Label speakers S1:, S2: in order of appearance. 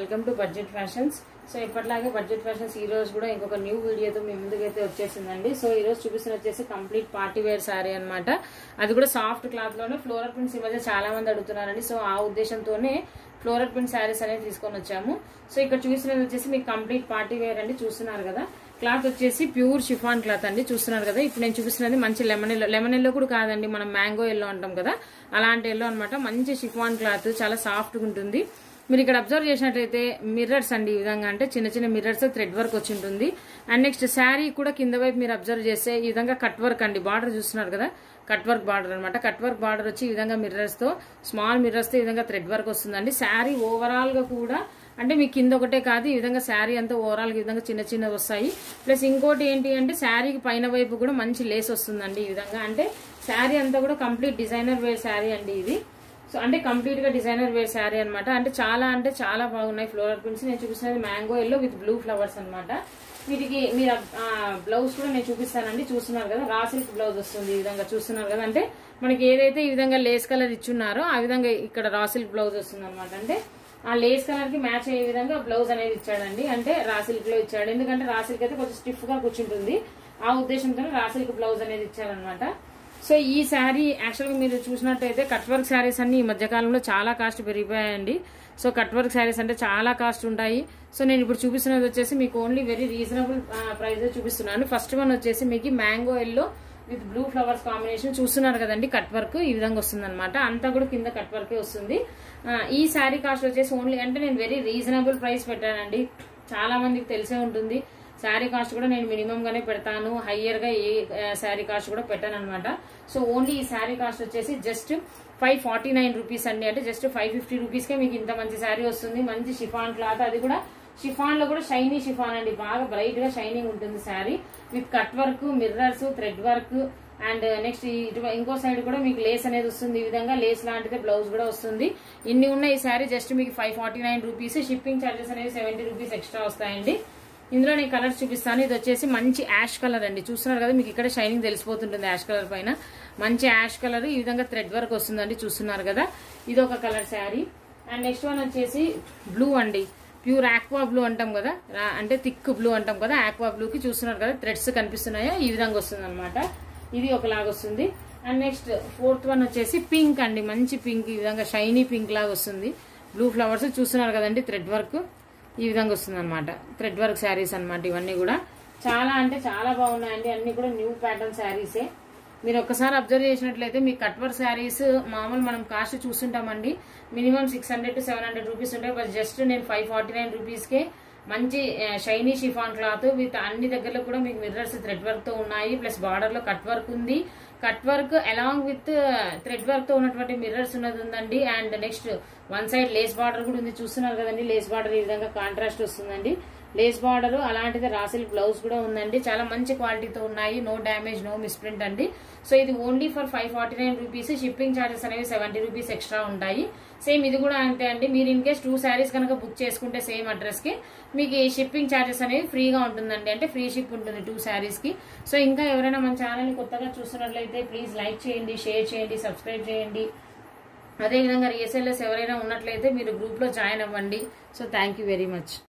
S1: welcome to budget fashions so ఇప్పటిలాగే budget fashions ఈ రోజు కూడా ఇంకొక న్యూ వీడియోతో మీ ముందుకైతే వచ్చేసిందండి సో ఈ రోజు చూపిస్తున్న వచ్చేసి కంప్లీట్ పార్టీ వేర్ శారీ అన్నమాట అది కూడా సాఫ్ట్ క్లాత్ లోనే ఫ్లోరల్ ప్రింట్స్ ఈ మధ్య చాలా మంది అడుగుతున్నారండి సో ఆ ఉద్దేశంతోనే ఫ్లోరల్ ప్రింట్ శారీస్ అనేది తీసుకొని వచ్చాము సో ఇక్కడ చూసినది వచ్చేసి మీకు కంప్లీట్ పార్టీ వేర్ అండి చూస్తున్నారు కదా క్లాత్ వచ్చేసి ప్యూర్ షిఫాన్ క్లాత్ అండి చూస్తున్నారు కదా ఇప్పుడు నేను చూపిస్తున్నది మంచి లెమన్ ఎల్లో లెమన్ ఎల్లో కూడా కాదండి మనం మ్యాంగో ఎల్లో అంటాం కదా అలాంటి ఎల్లో అనమాట మంచి షిఫాన్ క్లాత్ చాలా సాఫ్ట్గా ఉంటుంది మీరు ఇక్కడ అబ్జర్వ్ చేసినట్లయితే మిర్రర్స్ అండి ఈ విధంగా అంటే చిన్న చిన్న మిర్రర్స్ థ్రెడ్ వర్క్ వచ్చి ఉంటుంది అండ్ నెక్స్ట్ శారీ కూడా కింద వైపు మీరు అబ్జర్వ్ చేస్తే ఈ విధంగా కట్ వర్క్ అండి బార్డర్ చూస్తున్నారు కదా కట్ వర్క్ బార్డర్ అనమాట కట్ వర్క్ బార్డర్ వచ్చి ఈ విధంగా మిర్రర్స్ తో స్మాల్ మిర్రర్స్ తో ఈ విధంగా థ్రెడ్ వర్క్ వస్తుందండి శారీ ఓవరాల్ గా కూడా అంటే మీ కింద ఒకటే కాదు ఈ విధంగా శారీ అంతా ఓవరాల్ ఈ విధంగా చిన్న చిన్నవి వస్తాయి ప్లస్ ఇంకోటి ఏంటి అంటే శారీకి పైన వైపు కూడా మంచి లేస్ వస్తుందండి ఈ విధంగా అంటే శారీ అంతా కూడా కంప్లీట్ డిజైనర్ వేర్ శారీ అండి ఇది సో అంటే కంప్లీట్ గా డిజైనర్ వేర్ శారీ అనమాట అంటే చాలా అంటే చాలా బాగున్నాయి ఫ్లోరల్ ప్రింట్స్ నేను చూపిస్తున్నది mango yellow with blue flowers అనమాట వీటికి మీరు బ్లౌజ్ కూడా నేను చూపిస్తానండి చూస్తున్నారు కదా రా సిల్క్ బ్లౌజ్ వస్తుంది ఈ విధంగా చూస్తున్నారు కదా అంటే మనకి ఏదైతే ఈ విధంగా లేస్ కలర్ ఇచ్చున్నారో ఆ విధంగా ఇక్కడ రా సిల్క్ బ్లౌజ్ వస్తుంది అనమాట అంటే ఆ లేస్ కలర్ కి మ్యాచ్ అయ్యే విధంగా బ్లౌజ్ అనేది ఇచ్చాడండి అంటే రా సిల్క్ లో ఇచ్చాడు ఎందుకంటే రా సిల్క్ అయితే కొంచెం స్టిఫ్ గా కూర్చుంటుంది ఆ ఉద్దేశంతో రా సిల్క్ బ్లౌజ్ అనేది ఇచ్చారనమాట సో ఈ శారీ యాక్చువల్గా మీరు చూసినట్టయితే కట్ వర్క్ శారీస్ అన్ని ఈ మధ్యకాలంలో చాలా కాస్ట్ పెరిగిపోయాయండి సో కట్ వర్క్ శారీస్ అంటే చాలా కాస్ట్ ఉంటాయి సో నేను ఇప్పుడు చూపిస్తున్నది వచ్చేసి మీకు ఓన్లీ వెరీ రీజనబుల్ ప్రైస్ చూపిస్తున్నాను ఫస్ట్ వన్ వచ్చేసి మీకు mango yellow with blue flowers combination చూస్తున్నారు కదండి కట్ వర్క్ ఈ విధంగా వస్తుంది అనమాట అంతా కూడా కింద కట్ వర్కే వస్తుంది ఈ శారీ కాస్ట్ వచ్చేసి ఓన్లీ అంటే నేను వెరీ రీజనబుల్ ప్రైస్ పెట్టానండి చాలా మందికి తెలిసే ఉంటుంది శారీ కాస్ట్ కూడా నేను మినిమం గానే పెడతాను హయ్యర్ గా ఏ శారీ కాస్ట్ కూడా పెట్టాను అనమాట సో ఓన్లీ ఈ శారీ కాస్ట్ వచ్చేసి just five forty nine rupees అండి అంటే జస్ట్ ఫైవ్ ఫిఫ్టీ రూపీస్ కే మీకు ఇంత మంచి శారీ వస్తుంది మంచి షిఫాన్ క్లాత్ అది కూడా షిఫాన్ లో కూడా షైనీ షిఫాన్ అండి బాగా బ్రైట్ గా షైనింగ్ ఉంటుంది sari with cut work mirrors thread work and next ఇటు ఇంకో సైడ్ కూడా మీకు లేస్ అనేది వస్తుంది ఈ విధంగా లేస్ లాంటిది బ్లౌజ్ కూడా వస్తుంది ఇన్ని ఉన్న ఈ శారీ జస్ట్ మీకు five forty nine rupees shipping charges అనేవి సెవెంటీ రూపీస్ ఎక్స్ట్రా వస్తాయండి ఇందులో నేను కలర్స్ చూపిస్తాను ఇది వచ్చేసి మంచి యాష్ కలర్ అండి చూస్తున్నారు కదా మీకు ఇక్కడ షైనింగ్ తెలిసిపోతుంటుంది యాష్ కలర్ పైన మంచి యాష్ కలర్ ఈ విధంగా థ్రెడ్ వర్క్ వస్తుందండి చూస్తున్నారు కదా ఇది ఒక colour sari and next one వచ్చేసి బ్లూ అండి ప్యూర్ ఆక్వా బ్లూ అంటాం కదా అంటే థిక్ బ్లూ అంటాం కదా ఆక్వా బ్లూ కి చూస్తున్నారు కదా థ్రెడ్స్ కనిపిస్తున్నాయో ఈ విధంగా వస్తుంది అనమాట ఇది ఒకలాగా వస్తుంది అండ్ నెక్స్ట్ ఫోర్త్ వన్ వచ్చేసి పింక్ అండి మంచి పింక్ ఈ విధంగా షైనీ పింక్ లాగా వస్తుంది బ్లూ ఫ్లవర్స్ చూస్తున్నారు కదండి థ్రెడ్ వర్క్ ఈ విధంగా వస్తుంది అనమాట థ్రెడ్ వర్క్ శారీస్ అనమాట ఇవన్నీ కూడా చాలా అంటే చాలా బాగున్నాయండి అన్ని కూడా న్యూ ప్యాటర్న్ శారీసే మీరు ఒక్కసారి అబ్జర్వ్ చేసినట్లయితే మీ కట్ వర్క్ శారీస్ మామూలు మనం కాస్ట్ చూస్తుంటామండి minimum six hundred to seven hundred rupees ఉంటాయి బట్ జస్ట్ నేను ఫైవ్ ఫార్టీ నైన్ రూపీస్కే మంచి షైనీ షిఫాన్ క్లాత్ విత్ అన్ని దగ్గరలో కూడా మీకు మిర్రర్స్ థ్రెడ్ వర్క్ తో ఉన్నాయి ప్లస్ బార్డర్ లో కట్ వర్క్ ఉంది cut work along with thread work తో ఉన్నటువంటి మిర్రర్స్ ఉన్నది ఉందండి and next one side lace border కూడా ఉంది చూస్తున్నారు కదండి లేస్ బార్డర్ ఈ విధంగా కాంట్రాస్ట్ వస్తుందండి లేస్ బార్డర్ అలాంటిది రాసిల్ బ్లౌజ్ కూడా ఉందండి చాలా మంచి క్వాలిటీతో ఉన్నాయి నో డ్యామేజ్ నో మిస్ప్రింట్ అండి సో ఇది only for five forty nine rupees shipping charges అనేవి సెవెంటీ రూపీస్ ఎక్స్ట్రా ఉంటాయి సేమ్ ఇది కూడా అంతే అండి మీరు ఇన్ కేస్ టూ శారీస్ కనుక బుక్ చేసుకుంటే సేమ్ అడ్రస్ కి మీకు ఈ షిప్పింగ్ ఛార్జెస్ అనేవి ఫ్రీగా ఉంటుందండి అంటే ఫ్రీ షిప్ ఉంటుంది టూ శారీస్ కి సో ఇంకా ఎవరైనా మన ఛానల్ కొత్తగా చూస్తున్నట్లయితే ప్లీజ్ లైక్ చేయండి షేర్ చేయండి సబ్స్క్రైబ్ చేయండి అదేవిధంగా రీఎస్ఎల్ఎస్ ఎవరైనా ఉన్నట్లయితే మీరు గ్రూప్ లో జాయిన్ అవ్వండి సో థ్యాంక్ వెరీ మచ్